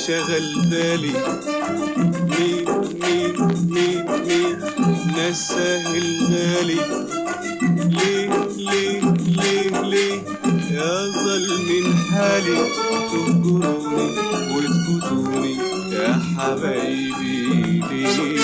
شغل بالي مين مين مين مين نساه الغالي ليه ليه ليه ليه يظل من حالي تهجروني وتفوتوني يا حبايبي ليه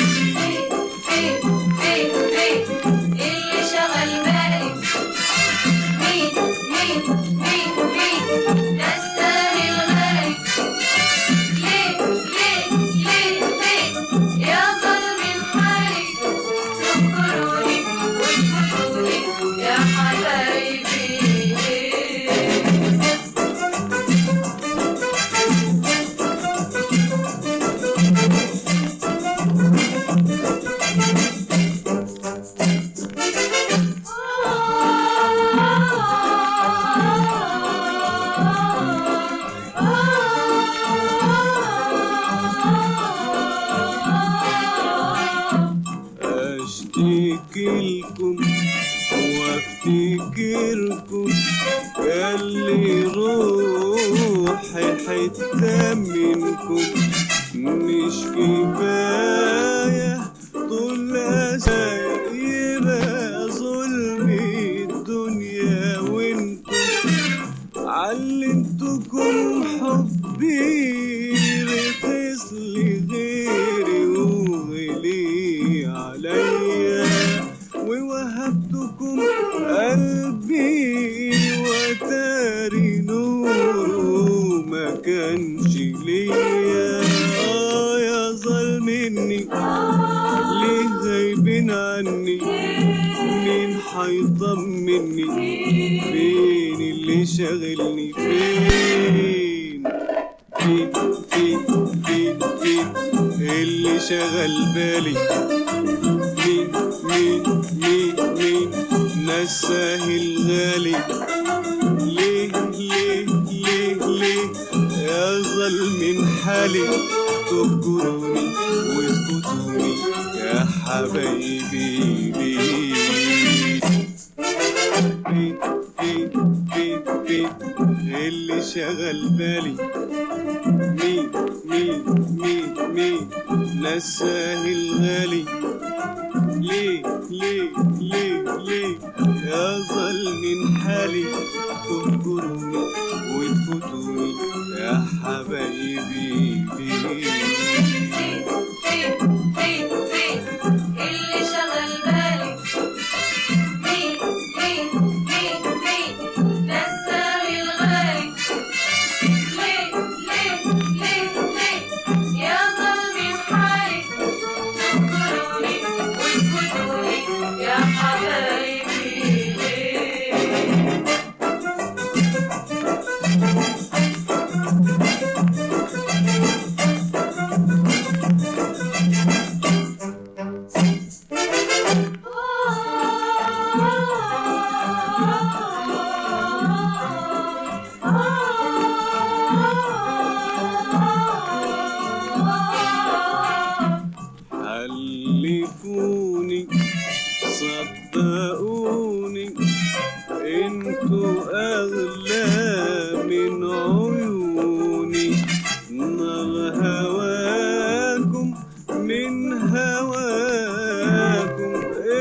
اللي شغل بالي مين مين مين مين نساه الغالي ليه ليه ليه ليه يا ظلم حالي تذكروني وتفوتوني يا حبايبي اشتكي لكم وافتكركم ياللي روحي حتة منكم مش كفاية طول أسايا يبقى ظلمي الدنيا وانتم علمتكم حبي رخص لي غيري وغلي عليا ووهبتكم قلبي وتاري نوره ما كانش ليا آه يا ظالمني ليه غايبين عني مين حيطمني فين اللي شاغلني فين فين فين فين فين اللي شغل بالي مين مين مين مين نساه الغالي ليه ليه ليه ليه يظل من حالي تهجروني وتفوتوني يا حبايبي ليه فين فين فين فين اللي شغل بالي مين مين مين مين نساه الغالي ليه ليه ليه ليه يظل من حالي تهجروني وتفوتوني يا حبايبي ليه فين فين فين اللي شغل بالي مين مين مين مين نساه الغالي ليه ليه ليه ليه يا ظلمي حالي تذكروني وتفوتوني يا حبايبي ليه حلفوني صدقوني انتوا اغلى من عيوني نار هواكم من هواكم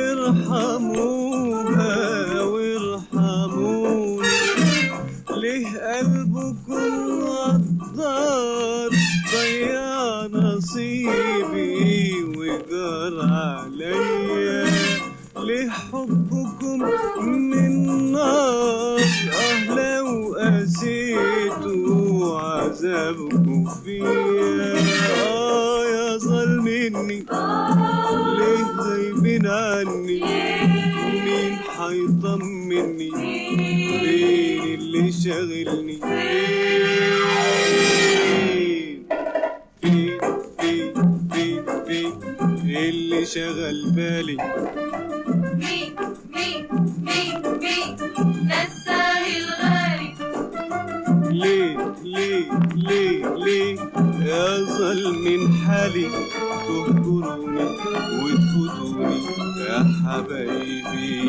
ارحموها وارحموني ليه قلبكم غدار ضيع نصيبي وجار عليا ليه حبكم من نار اه لو قسيتوا عذابكم فيا اه يا ظالمني ليه غايبين عني مين حيطمني فين اللي شاغلني فين فين فين فين فين اللي شغل بالي مين مين مين مين نساه الغالي ليه ليه ليه ليه يظل من حالي تهجروني وتفوتوني يا حبايبي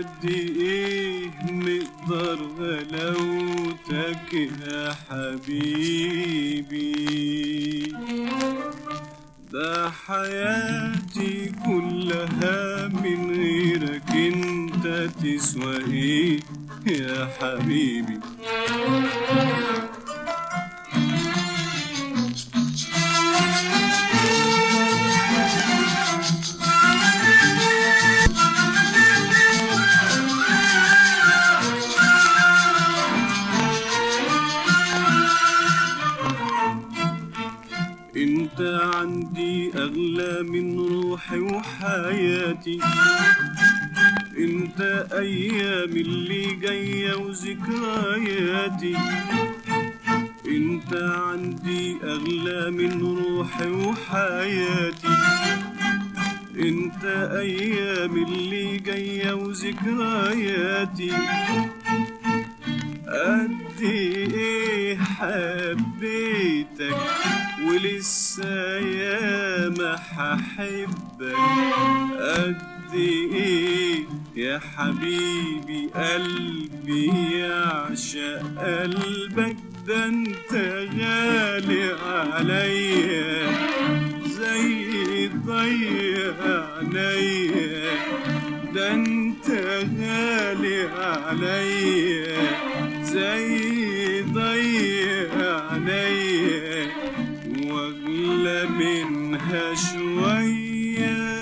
قد ايه نقدر غلاوتك يا حبيبي ده حياتي كلها من غيرك انت تسوى ايه يا حبيبي انت عندي اغلى من روحي وحياتي انت ايام اللي جايه وذكرياتي انت عندي اغلى من روحي وحياتي انت ايام اللي جايه وذكرياتي قد ايه حبيتك ولسه ياما هحبك قد ايه يا حبيبي قلبي يعشق قلبك ده انت غالي عليا زي ضيع عينيا ده انت غالي عليا زي ضيع عينيا واغلى منها شويه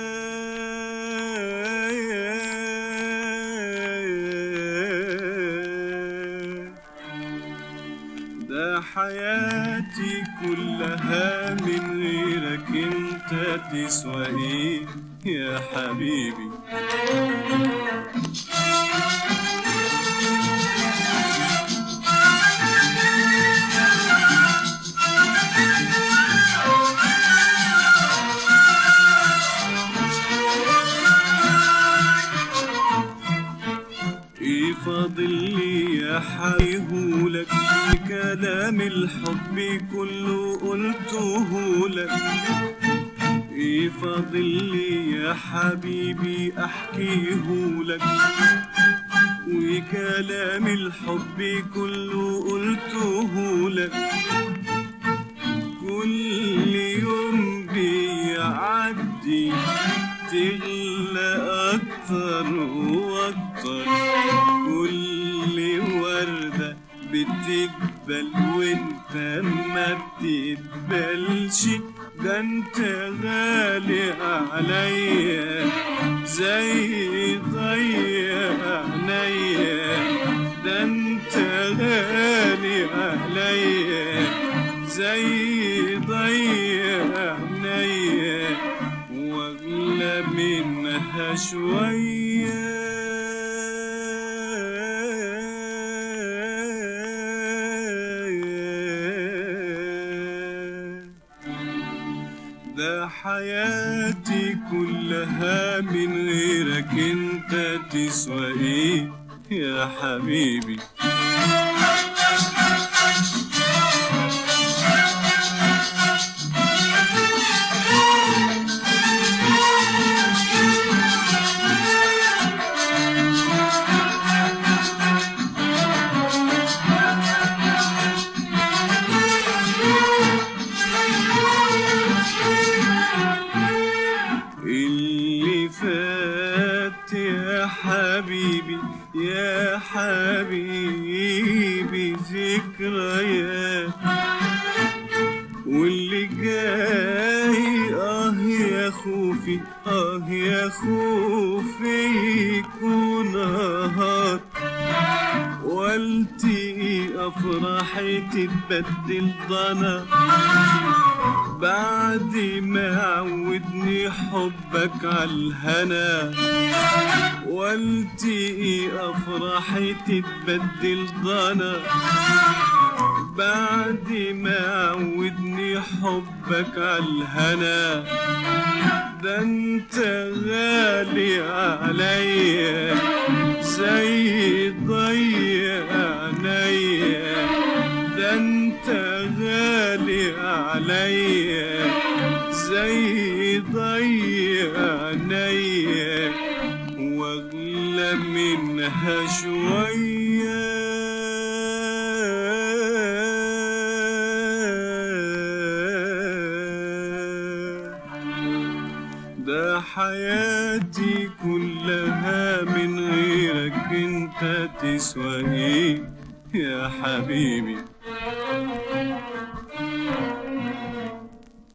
ده حياتي كلها من غيرك انت تسوى ايه يا حبيبي ايه فاضل لي يا حبيبولك كلام الحب كله قلته لك ايه فاضل لي يا حبيبي احكيهولك وكلام الحب كله قلته لك كل يوم بيعدي تغلى اكتر واكتر كل وردة بتقبل وانت ما بتقبلش ده انت غالي عليا زي ضيع عينيا ده انت غالي عليا زي ضيع عينيا واغلى منها شويه ده حياتي كلها من غيرك انت تسوى ايه يا حبيبي اللي فات يا حبيبي يا حبيبي ذكريات واللي جاي اه يا خوفي اه يا خوفي يكون نهار والتقي افراحي تتبدل ضنا بعد ما عودني حبك عالهنا والتقي افراحي تتبدل ضنا بعد ما عودني حبك عالهنا ده انت غالي عليا زي ضيع عينيا ده انت غالي عليا زي ضيع عينيا واغلى لها شوية ده حياتي كلها من غيرك انت تسوى ايه يا حبيبي